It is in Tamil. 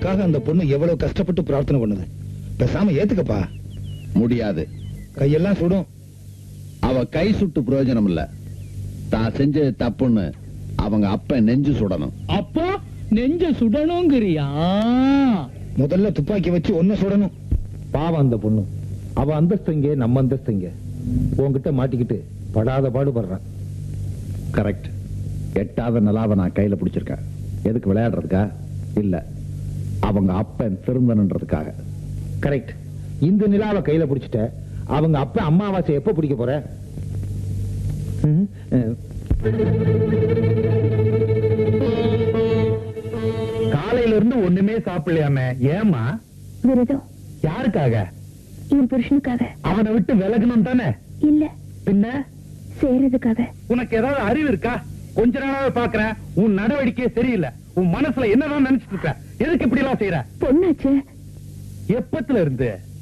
உனக்காக அந்த பொண்ணு எவ்வளவு கஷ்டப்பட்டு பிரார்த்தனை பண்ணுது பேசாம ஏத்துக்கப்பா முடியாது கையெல்லாம் சுடும் அவ கை சுட்டு பிரயோஜனம் இல்ல தான் செஞ்சது தப்புன்னு அவங்க அப்ப நெஞ்சு சுடணும் அப்போ நெஞ்ச சுடணுங்கிறியா முதல்ல துப்பாக்கி வச்சு ஒன்ன சுடணும் பாவம் அந்த பொண்ணு அவ அந்தஸ்துங்க நம்ம அந்தஸ்துங்க உன்கிட்ட மாட்டிக்கிட்டு படாத பாடுபடுறான் கரெக்ட் எட்டாவது நிலாவை நான் கையில பிடிச்சிருக்கேன் எதுக்கு விளையாடுறதுக்கா இல்ல அவங்க அப்பன் திருந்தனன்றதுக்காக கரெக்ட் இந்த நிலாவை கையில பிடிச்சிட்ட அவங்க அப்ப அம்மாவாசை எப்ப பிடிக்க போற ம், அஹ். காலையில இருந்து ஒண்ணுமே சாப்பிடலையாமே ஏமா விரதம் யாருக்காக என் புருஷனுக்காக அவனை விட்டு விலகணும் தானே இல்ல பின்ன செய்யறதுக்காக உனக்கு ஏதாவது அறிவு இருக்கா கொஞ்ச நாளாவே பாக்குறேன் உன் நடவடிக்கை சரியில்லை உன் மனசுல என்னதான் நினைச்சிட்டு இருக்க எதுக்கு இப்படி எல்லாம் செய்யற பொண்ணாச்சு எப்பத்துல இருந்து